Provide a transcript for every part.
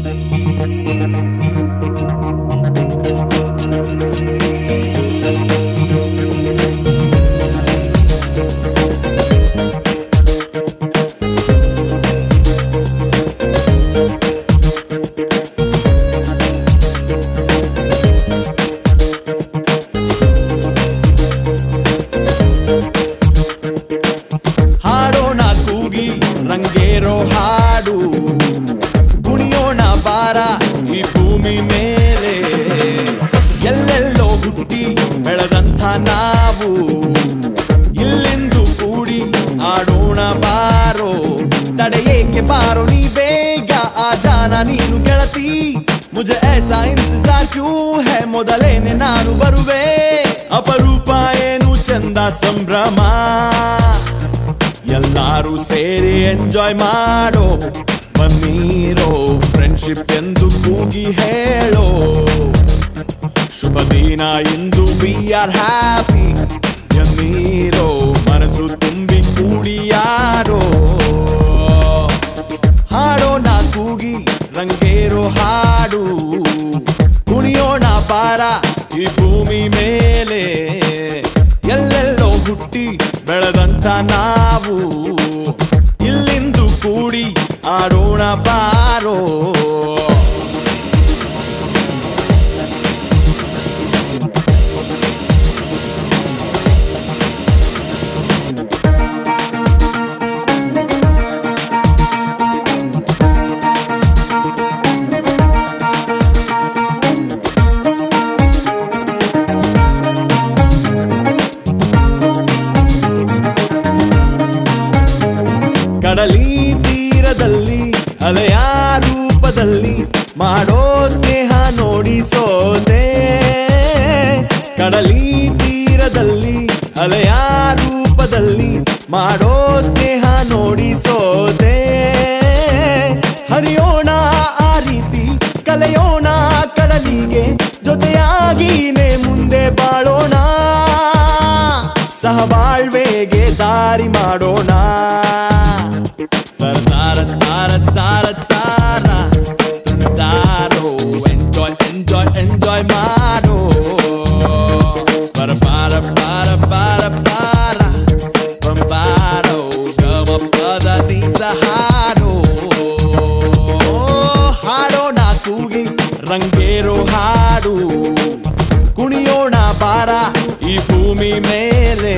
ಹಾಡೋಣ ಕೂಗಿ ರಂಗೇರೋ ಹಾಡು ಕುಣಿಯೋಣ ಬಾರ ಈ ಭೂಮಿ ಮೇಲೆ ಎಲ್ಲೆಲ್ಲೋ ಹುಟ್ಟಿ ಬೆಳೆದಂಥ ನಾವು ಇಲ್ಲೆಂದು ಕೂಡಿ ಆಡೋಣ ಬಾರೋ ತಡೆಯೇಕೆ ಬಾರೋ ನೀ ಬೇಗ ಆ ಜಾನ ನೀನು ಗೆಳತಿ ಮುಜೆ ಐಸಾ ಇಂತಜಾರ್ ಕ್ಯೂ ಹೇ ಮೊದಲೇನೆ ನಾನು ಬರುವೆ ಅಪರೂಪ ಏನು ಚಂದ ಸಂಭ್ರಮ ಎಲ್ಲಾರು ಸೇರಿ ಎಂಜಾಯ್ ಮಾಡೋ ಬನ್ನೀರೋ ಫ್ರೆಂಡ್ಶಿಪ್ ಎಂದು ಕೂಗಿ ಹೇಳೋ ಶುಭ ದಿನ ಇಂದು ವಿ ಆರ್ ಹ್ಯಾಪಿ ಎನ್ನೀರೋ ಮನಸ್ಸು ತುಂಬಿ ಕೂಡಿಯಾರೋ ಹಾಡೋಣ ಕೂಗಿ ರಂಗೇರೋ ಹಾಡು ಕುಣಿಯೋಣ ಪಾರ ಈ ಭೂಮಿ ಮೇಲೆ ಎಲ್ಲೆಲ್ಲೋ ಹುಟ್ಟಿ ಬೆಳೆದಂತ ನಾವು ಇಲ್ಲಿಂದು ಕೂಡಿ ಆಡೋಣ ಬಾರೋ ಕಡಲಿ ತೀರದಲ್ಲಿ ಅಲೆಯ ರೂಪದಲ್ಲಿ ಮಾಡೋ ಸ್ನೇಹ ನೋಡಿ ಸೋದೆ ಕಡಲಿ ತೀರದಲ್ಲಿ ಅಲೆಯ ರೂಪದಲ್ಲಿ ಮಾಡೋ ಸ್ನೇಹ ನೋಡಿ ಸೋದೆ ಹರಿಯೋಣ ಆ ರೀತಿ ಕಲೆಯೋಣ ಕಡಲಿಗೆ ಜೊತೆಯಾಗಿನೇ ಮುಂದೆ ಬಾಳೋಣ ಸಹಬಾಳ್ವೆಗೆ ದಾರಿ ಮಾಡೋಣ ತರ ತಾರ ತಾರ ತಾರ ತಾರೋ ಎಂಜಾಯ್ ಎಂಜಾಯ್ ಎಂಜಾಯ್ ಮಾಡೋ ಪರ ಪಾರ ಪಾರ ಪಾರ ಪಾರ ಬಂಬಾರೋ ಗಮ ಪದತಿ ಸಹಾರೋ ಹಾಡೋಣ ಕೂಗಿ ರಂಗೇರೋ ಹಾಡು ಕುಣಿಯೋಣ ಬಾರ ಈ ಭೂಮಿ ಮೇಲೆ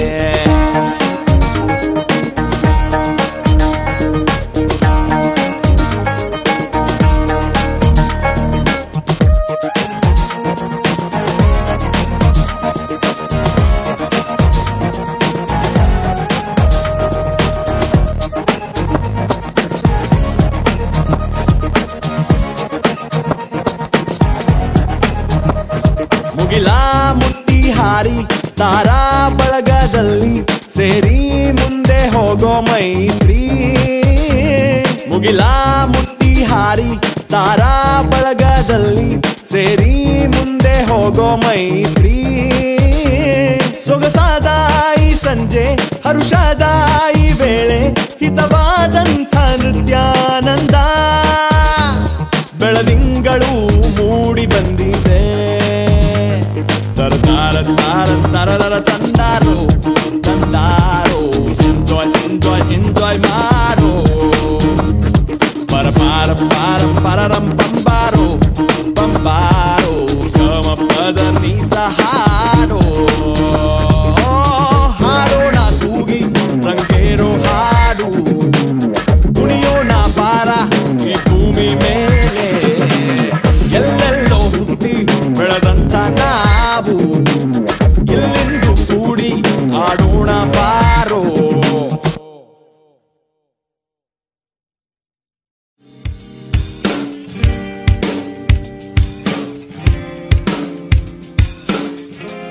ಮುಗಿಲ ಮುಟ್ಟಿ ಹಾರಿ ತಾರಾ ಬಳಗದಲ್ಲಿ ಸೇರಿ ಮುಂದೆ ಹೋಗೋ ಮೈತ್ರಿ ಮುಗಿಲ ಮುಟ್ಟಿ ಹಾರಿ ತಾರಾ ಬಳಗದಲ್ಲಿ ಸೇರಿ ಮುಂದೆ ಹೋಗೋ ಮೈತ್ರಿ ಸೊಗಸಾದ ಈ ಸಂಜೆ ಹರುಷದ ಈ ವೇಳೆ ಹಿತವಾದಂಥ ನೃತ್ಯಾನಂದ ಬೆಳದಿಂಗಳು ಮೂಡಿ ಬಂದಿದೆ ತರ ತಾರ ತಾರ ತರಲ